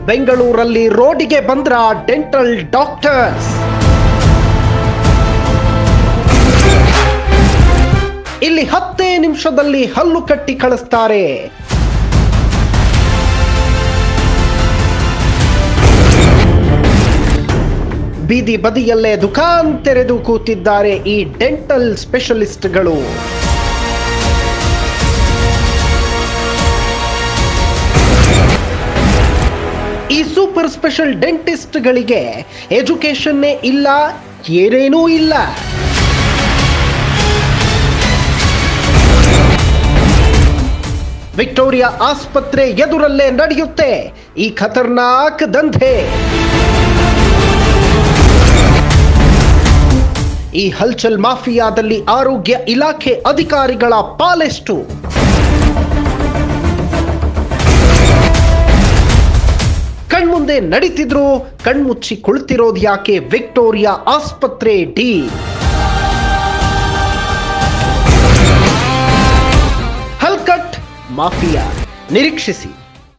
ಬೆಂಗಳೂರಲ್ಲಿ ರೋಡಿಗೆ ಬಂದ್ರ ಡೆಂಟಲ್ ಡಾಕ್ಟರ್ಸ್ ಇಲ್ಲಿ ಹತ್ತೇ ನಿಮಿಷದಲ್ಲಿ ಹಲ್ಲು ಕಟ್ಟಿ ಕಳಿಸ್ತಾರೆ ಬೀದಿ ಬದಿಯಲ್ಲೇ ದುಕಾನ್ ತೆರೆದು ಕೂತಿದ್ದಾರೆ ಈ ಡೆಂಟಲ್ ಸ್ಪೆಷಲಿಸ್ಟ್ಗಳು ಈ ಸೂಪರ್ ಸ್ಪೆಷಲ್ ಡೆಂಟಿಸ್ಟ್ಗಳಿಗೆ ಎಜುಕೇಶನ್ನೇ ಇಲ್ಲ ಏನೇನೂ ಇಲ್ಲ ವಿಕ್ಟೋರಿಯಾ ಆಸ್ಪತ್ರೆ ಎದುರಲ್ಲೇ ನಡೆಯುತ್ತೆ ಈ ಖತರ್ನಾಕ್ ದಂಧೆ ಈ ಹಲ್ಚಲ್ ಮಾಫಿಯಾದಲ್ಲಿ ಆರೋಗ್ಯ ಇಲಾಖೆ ಅಧಿಕಾರಿಗಳ ಪಾಲೆಷ್ಟು ಕಣ್ಮುಂದೆ ನಡೀತಿದ್ರು ಕಣ್ಮುಚ್ಚಿ ಕುಳಿತಿರೋದು ಯಾಕೆ ವಿಕ್ಟೋರಿಯಾ ಆಸ್ಪತ್ರೆ ಡಿ ಹಲ್ಕಟ್ ಮಾಫಿಯಾ ನಿರೀಕ್ಷಿಸಿ